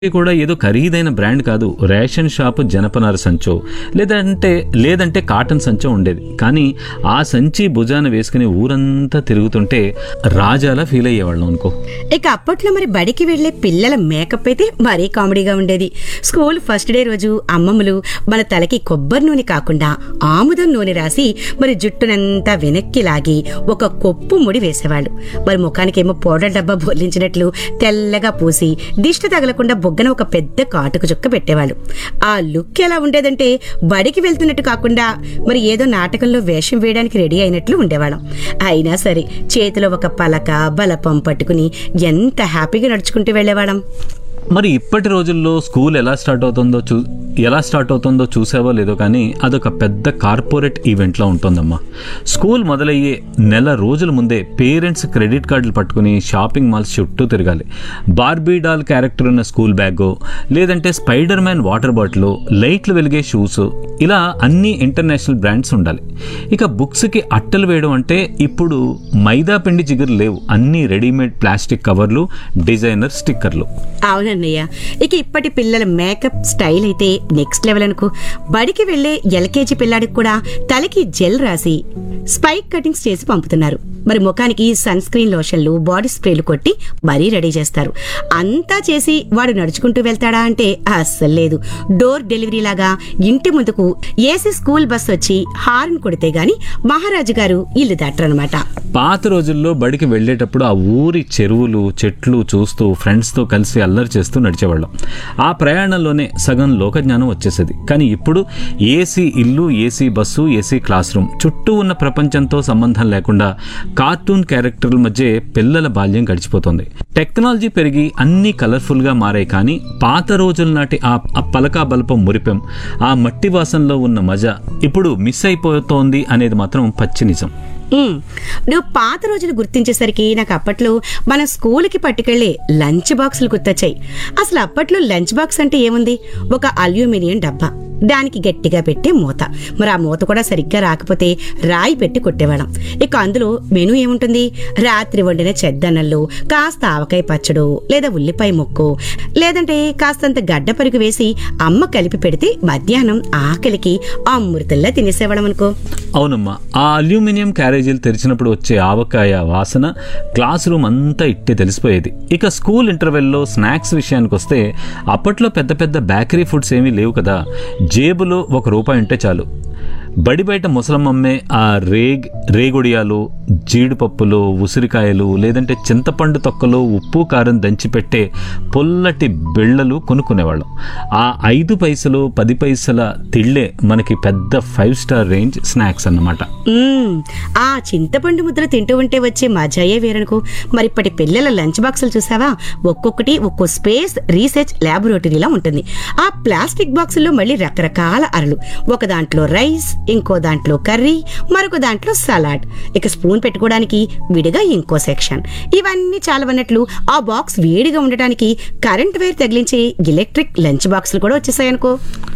ఇది కూడా ఏదో ఖరీదైన బ్రాండ్ కాదు రేషన్ షాప్ జనపనార సంచో లేదంటే లేదంటే కాటన్ సంచో ఉండేది కానీ ఆ సంచి భుజాన వేసుకుని ఊరంతా తిరుగుతుంటే రాజాలా ఫీల్ అయ్యేవాళ్ళం అనుకో ఇక అప్పట్లో మరి బడికి వెళ్లే పిల్లల మేకప్ అయితే మరీ కామెడీగా ఉండేది స్కూల్ ఫస్ట్ డే రోజు అమ్మమ్మలు మన తలకి కొబ్బరి నూనె కాకుండా ఆముదం నూనె రాసి మరి జుట్టునంతా వెనక్కి లాగి ఒక కొప్పు ముడి వేసేవాళ్ళు మరి ముఖానికేమో పౌడర్ డబ్బా బొర్లించినట్లు తెల్లగా పూసి దిష్టి తగలకుండా బొగ్గన ఒక పెద్ద కాటుకు చుక్క పెట్టేవాళ్ళు ఆ లుక్ ఎలా ఉండేదంటే బడికి వెళ్తున్నట్టు కాకుండా మరి ఏదో నాటకంలో వేషం వేయడానికి రెడీ అయినట్లు ఉండేవాళ్ళం అయినా సరే చేతిలో ఒక పలక బలపం పట్టుకుని ఎంత హ్యాపీగా నడుచుకుంటూ వెళ్ళేవాళ్ళం మరి ఇప్పటి రోజుల్లో స్కూల్ ఎలా స్టార్ట్ అవుతుందో చూ ఎలా స్టార్ట్ అవుతుందో చూసావో లేదో కానీ అదొక పెద్ద కార్పొరేట్ ఈవెంట్లా ఉంటుందమ్మా స్కూల్ మొదలయ్యే నెల రోజుల ముందే పేరెంట్స్ క్రెడిట్ కార్డులు పట్టుకుని షాపింగ్ మాల్స్ చుట్టూ తిరగాలి బార్బీ డాల్ క్యారెక్టర్ ఉన్న స్కూల్ బ్యాగో లేదంటే స్పైడర్ మ్యాన్ వాటర్ బాటిల్ లైట్లు వెలిగే షూస్ ఇలా అన్ని ఇంటర్నేషనల్ బ్రాండ్స్ ఉండాలి ఇక బుక్స్కి అట్టలు వేయడం అంటే ఇప్పుడు మైదా పిండి జిగురు లేవు అన్ని రెడీమేడ్ ప్లాస్టిక్ కవర్లు డిజైనర్ స్టిక్కర్లు అవునన్నయ్య ఇక ఇప్పటి పిల్లల మేకప్ స్టైల్ అయితే నెక్స్ట్ లెవెల్ అనుకో బడికి వెళ్లే ఎల్కేజీ పిల్లాడికి కూడా తలకి జెల్ రాసి స్పైక్ కటింగ్స్ చేసి పంపుతున్నారు మరి ముఖానికి సన్ స్క్రీన్ లోషన్లు బాడీ స్ప్రేలు కొట్టి మరీ రెడీ చేస్తారు అంతా చేసి వాడు నడుచుకుంటూ వెళ్తాడా అంటే అస్సలు లేదు డోర్ డెలివరీ లాగా ఇంటి ముందుకు ఏసీ స్కూల్ బస్ వచ్చి హార్న్ కొడితే గాని మహారాజు గారు ఇల్లు దాటరనమాట పాత రోజుల్లో బడికి వెళ్ళేటప్పుడు ఆ ఊరి చెరువులు చెట్లు చూస్తూ ఫ్రెండ్స్తో కలిసి అల్లరి చేస్తూ నడిచేవాళ్ళం ఆ ప్రయాణంలోనే సగం లోకజ్ఞానం వచ్చేసేది కానీ ఇప్పుడు ఏసీ ఇల్లు AC bus AC class room చుట్టూ ఉన్న ప్రపంచంతో సంబంధం లేకుండా కార్టూన్ క్యారెక్టర్ల మధ్య పిల్లల బాల్యం గడిచిపోతుంది టెక్నాలజీ పెరిగి అన్నీ కలర్ఫుల్గా మారాయి కానీ పాత రోజుల నాటి ఆ ఆ పలకా బల్పం మురిపెం ఆ మట్టి వాసనలో ఉన్న మజా ఇప్పుడు మిస్ అయిపోతోంది అనేది మాత్రం పచ్చి నిజం ఉమ్, నువ్వు పాత రోజులు గుర్తించేసరికి నాకు అప్పట్లో మన స్కూల్కి పట్టుకెళ్లే లంచ్ బాక్సులు గుర్తొచ్చాయి అసలు అప్పట్లో లంచ్ బాక్స్ అంటే ఏముంది ఒక అల్యూమినియం డబ్బా దానికి గట్టిగా పెట్టే మూత మరి ఆ మూత కూడా సరిగ్గా రాకపోతే రాయి పెట్టి కొట్టేవాళ్ళం ఇక అందులో మెనూ ఏముంటుంది రాత్రి వండిన చెద్దన్నల్లో కాస్త ఆవకాయ పచ్చడు లేదా ఉల్లిపాయ ముక్కు లేదంటే కాస్తంత గడ్డ పరుగు వేసి అమ్మ కలిపి పెడితే మధ్యాహ్నం ఆకలికి అమృతంలా తినేసేవాళ్ళం అనుకో అవునమ్మా ఆ అల్యూమినియం క్యారేజీలు తెరిచినప్పుడు వచ్చే ఆవకాయ వాసన క్లాస్ రూమ్ అంతా ఇట్టే తెలిసిపోయేది ఇక స్కూల్ ఇంటర్వెల్లో స్నాక్స్ విషయానికి వస్తే అప్పట్లో పెద్ద పెద్ద బేకరీ ఫుడ్స్ ఏమీ లేవు కదా జేబులో ఒక రూపాయి ఉంటే చాలు బడి బయట ముసలమ్మమ్మే ఆ రేగ్ రేగుడియాలు జీడిపప్పులు ఉసిరికాయలు లేదంటే చింతపండు తొక్కలో ఉప్పు కారం దంచిపెట్టే పొల్లటి బిళ్ళలు కొనుక్కునేవాళ్ళం ఆ ఐదు పైసలు పది పైసల తిళ్ళే మనకి పెద్ద ఫైవ్ స్టార్ రేంజ్ స్నాక్స్ అన్నమాట మ్మ్. ఆ చింతపండు ముద్దలు తింటూ ఉంటే వచ్చే మజాయే వేరనుకో మరి ఇప్పటి పిల్లల లంచ్ బాక్సులు చూసావా ఒక్కొక్కటి ఒక్కో స్పేస్ రీసెర్చ్ ల్యాబొరేటరీలా ఉంటుంది ఆ ప్లాస్టిక్ బాక్సుల్లో మళ్ళీ రకరకాల అరలు ఒక దాంట్లో రైస్ ఇంకో దాంట్లో కర్రీ మరొక దాంట్లో సలాడ్ ఇక స్పూన్ పెట్టుకోవడానికి విడిగా ఇంకో సెక్షన్ ఇవన్నీ చాలవన్నట్లు ఆ బాక్స్ వేడిగా ఉండటానికి కరెంట్ వైర్ తగిలించే ఎలక్ట్రిక్ లంచ్ బాక్సులు కూడా వచ్చేసాయనుకో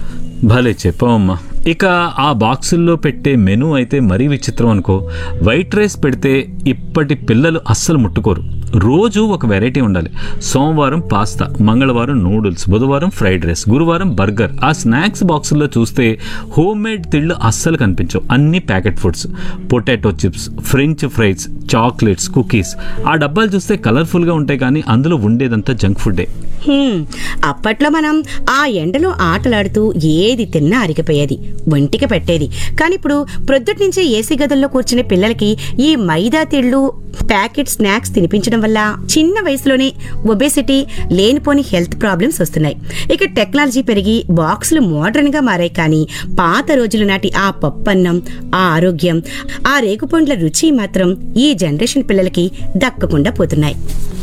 భలే చెప్పావమ్మా ఇక ఆ బాక్సుల్లో పెట్టే మెనూ అయితే మరీ విచిత్రం అనుకో వైట్ రైస్ పెడితే ఇప్పటి పిల్లలు అస్సలు ముట్టుకోరు రోజు ఒక వెరైటీ ఉండాలి సోమవారం పాస్తా మంగళవారం నూడిల్స్ బుధవారం ఫ్రైడ్ రైస్ గురువారం బర్గర్ ఆ స్నాక్స్ బాక్సుల్లో చూస్తే హోమ్ మేడ్ తిళ్ళు అస్సలు కనిపించవు అన్ని packet foods potato chips french fries chocolates cookies ఆ డబ్బాలు చూస్తే కలర్ఫుల్గా ఉంటాయి కానీ అందులో ఉండేదంతా జంక్ ఫుడ్డే హ్మ్. అప్పట్లో మనం ఆ ఎండలో ఆటలాడుతూ ఏది తిన్నా అరిగిపోయేది ఒంటికి పెట్టేది కానీ ఇప్పుడు ప్రొద్దుటి నుంచే ఏసీ గదుల్లో కూర్చునే పిల్లలకి ఈ మైదా తిళ్ళు ప్యాకెట్ స్నాక్స్ తినిపించడం వల్ల చిన్న వయసులోనే ఒబేసిటీ లేనిపోని హెల్త్ ప్రాబ్లమ్స్ వస్తున్నాయి ఇక టెక్నాలజీ పెరిగి బాక్సులు మోడర్న్ గా మారాయి కానీ పాత రోజుల నాటి ఆ పప్పన్నం ఆ ఆరోగ్యం ఆ రేగుపండ్ల రుచి మాత్రం ఈ జనరేషన్ పిల్లలకి దక్కకుండా పోతున్నాయి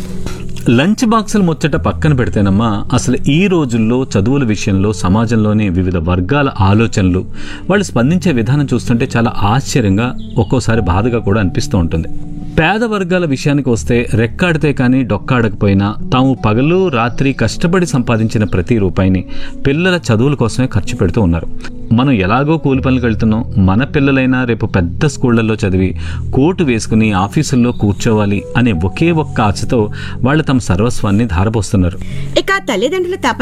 లంచ్ బాక్సులు ముచ్చట పక్కన పెడితేనమ్మా అసలు ఈ రోజుల్లో చదువుల విషయంలో సమాజంలోని వివిధ వర్గాల ఆలోచనలు వాళ్ళు స్పందించే విధానం చూస్తుంటే చాలా ఆశ్చర్యంగా ఒక్కోసారి బాధగా కూడా అనిపిస్తూ ఉంటుంది పేద వర్గాల విషయానికి వస్తే రెక్కాడితే కానీ డొక్కాడకపోయినా తాము పగలు రాత్రి కష్టపడి సంపాదించిన ప్రతి రూపాయిని పిల్లల చదువుల కోసమే ఖర్చు పెడుతూ ఉన్నారు మనం ఎలాగో కూలి పనులకు వెళ్తున్నాం మన పిల్లలైనా రేపు పెద్ద స్కూళ్లలో చదివి కోటు వేసుకుని ఆఫీసుల్లో కూర్చోవాలి అనే ఒకే ఒక్క ఆశతో వాళ్ళు తమ సర్వస్వాన్ని ధారపోస్తున్నారు ఇక తల్లిదండ్రుల తప